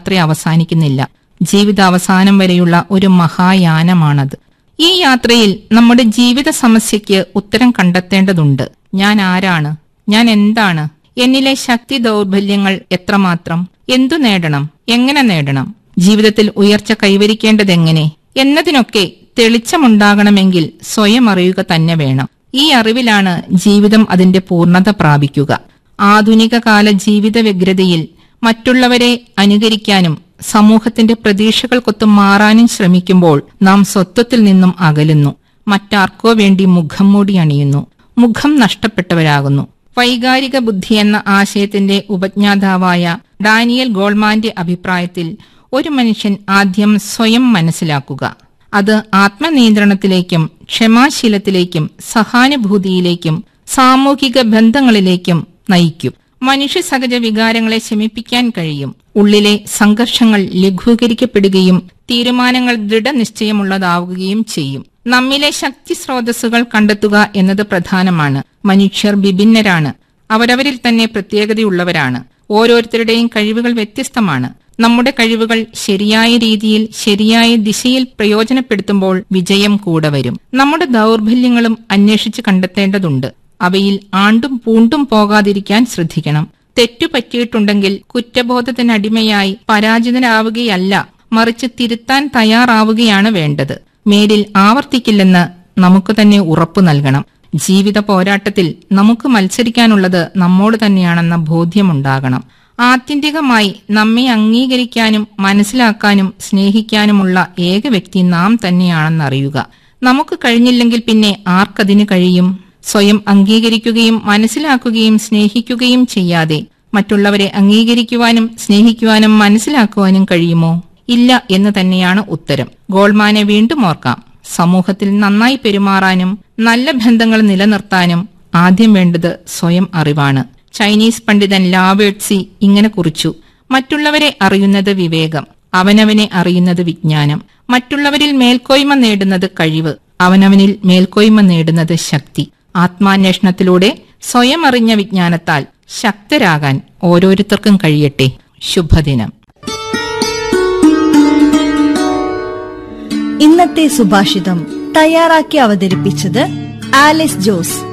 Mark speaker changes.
Speaker 1: യാത്ര അവസാനിക്കുന്നില്ല ജീവിതാവസാനം വരെയുള്ള ഒരു മഹായാനമാണത് ഈ യാത്രയിൽ നമ്മുടെ ജീവിത സമസ്യയ്ക്ക് ഉത്തരം കണ്ടെത്തേണ്ടതുണ്ട് ഞാൻ ആരാണ് ഞാൻ എന്താണ് എന്നിലെ ശക്തി ദൗർബല്യങ്ങൾ എത്രമാത്രം എന്തു നേടണം എങ്ങനെ നേടണം ജീവിതത്തിൽ ഉയർച്ച കൈവരിക്കേണ്ടതെങ്ങനെ എന്നതിനൊക്കെ തെളിച്ചമുണ്ടാകണമെങ്കിൽ സ്വയം അറിയുക തന്നെ വേണം ഈ അറിവിലാണ് ജീവിതം അതിന്റെ പൂർണ്ണത പ്രാപിക്കുക ആധുനിക കാല ജീവിത വ്യഗ്രതയിൽ മറ്റുള്ളവരെ അനുകരിക്കാനും സമൂഹത്തിന്റെ പ്രതീക്ഷകൾക്കൊത്ത് മാറാനും ശ്രമിക്കുമ്പോൾ നാം സ്വത്വത്തിൽ നിന്നും അകലുന്നു മറ്റാർക്കോ വേണ്ടി മുഖം മൂടി അണിയുന്നു മുഖം നഷ്ടപ്പെട്ടവരാകുന്നു വൈകാരിക ബുദ്ധി എന്ന ആശയത്തിന്റെ ഉപജ്ഞാതാവായ ഡാനിയൽ ഗോൾമാന്റെ അഭിപ്രായത്തിൽ ഒരു മനുഷ്യൻ ആദ്യം സ്വയം മനസ്സിലാക്കുക അത് ആത്മനിയന്ത്രണത്തിലേക്കും ക്ഷമാശീലത്തിലേക്കും സഹാനുഭൂതിയിലേക്കും സാമൂഹിക ബന്ധങ്ങളിലേക്കും നയിക്കും മനുഷ്യ സഹജ വികാരങ്ങളെ ശമിപ്പിക്കാൻ കഴിയും ഉള്ളിലെ സംഘർഷങ്ങൾ ലഘൂകരിക്കപ്പെടുകയും തീരുമാനങ്ങൾ ദൃഢനിശ്ചയമുള്ളതാവുകയും ചെയ്യും നമ്മിലെ ശക്തി സ്രോതസ്സുകൾ കണ്ടെത്തുക എന്നത് പ്രധാനമാണ് മനുഷ്യർ വിഭിന്നരാണ് അവരവരിൽ തന്നെ പ്രത്യേകതയുള്ളവരാണ് ഓരോരുത്തരുടെയും കഴിവുകൾ വ്യത്യസ്തമാണ് നമ്മുടെ കഴിവുകൾ ശരിയായ രീതിയിൽ ശരിയായ ദിശയിൽ പ്രയോജനപ്പെടുത്തുമ്പോൾ വിജയം കൂടെ വരും നമ്മുടെ ദൗർബല്യങ്ങളും അന്വേഷിച്ച് കണ്ടെത്തേണ്ടതുണ്ട് അവയിൽ ആണ്ടും പൂണ്ടും പോകാതിരിക്കാൻ ശ്രദ്ധിക്കണം തെറ്റു പറ്റിയിട്ടുണ്ടെങ്കിൽ കുറ്റബോധത്തിനടിമയായി പരാജിതനാവുകയല്ല മറിച്ച് തിരുത്താൻ തയ്യാറാവുകയാണ് വേണ്ടത് മേലിൽ ആവർത്തിക്കില്ലെന്ന് നമുക്ക് തന്നെ ഉറപ്പു നൽകണം ജീവിത പോരാട്ടത്തിൽ നമുക്ക് മത്സരിക്കാനുള്ളത് നമ്മോട് തന്നെയാണെന്ന ബോധ്യമുണ്ടാകണം ആത്യന്തികമായി നമ്മെ അംഗീകരിക്കാനും മനസ്സിലാക്കാനും സ്നേഹിക്കാനുമുള്ള ഏക വ്യക്തി നാം തന്നെയാണെന്നറിയുക നമുക്ക് കഴിഞ്ഞില്ലെങ്കിൽ പിന്നെ ആർക്കതിന് കഴിയും സ്വയം അംഗീകരിക്കുകയും മനസ്സിലാക്കുകയും സ്നേഹിക്കുകയും ചെയ്യാതെ മറ്റുള്ളവരെ അംഗീകരിക്കുവാനും സ്നേഹിക്കുവാനും മനസ്സിലാക്കുവാനും കഴിയുമോ ഇല്ല എന്ന് തന്നെയാണ് ഉത്തരം ഗോൾമാനെ വീണ്ടും ഓർക്കാം സമൂഹത്തിൽ നന്നായി പെരുമാറാനും നല്ല ബന്ധങ്ങൾ നിലനിർത്താനും ആദ്യം വേണ്ടത് സ്വയം അറിവാണ് ചൈനീസ് പണ്ഡിതൻ ലാവേഴ്സി ഇങ്ങനെ കുറിച്ചു മറ്റുള്ളവരെ അറിയുന്നത് വിവേകം അവനവനെ അറിയുന്നത് വിജ്ഞാനം മറ്റുള്ളവരിൽ മേൽക്കോയ്മ നേടുന്നത് കഴിവ് അവനവനിൽ മേൽക്കോയ്മ നേടുന്നത് ശക്തി ആത്മാന്വേഷണത്തിലൂടെ സ്വയം അറിഞ്ഞ വിജ്ഞാനത്താൽ ശക്തരാകാൻ ഓരോരുത്തർക്കും കഴിയട്ടെ ശുഭദിനം
Speaker 2: ഇന്നത്തെ സുഭാഷിതം തയ്യാറാക്കി അവതരിപ്പിച്ചത് ആലിസ് ജോസ്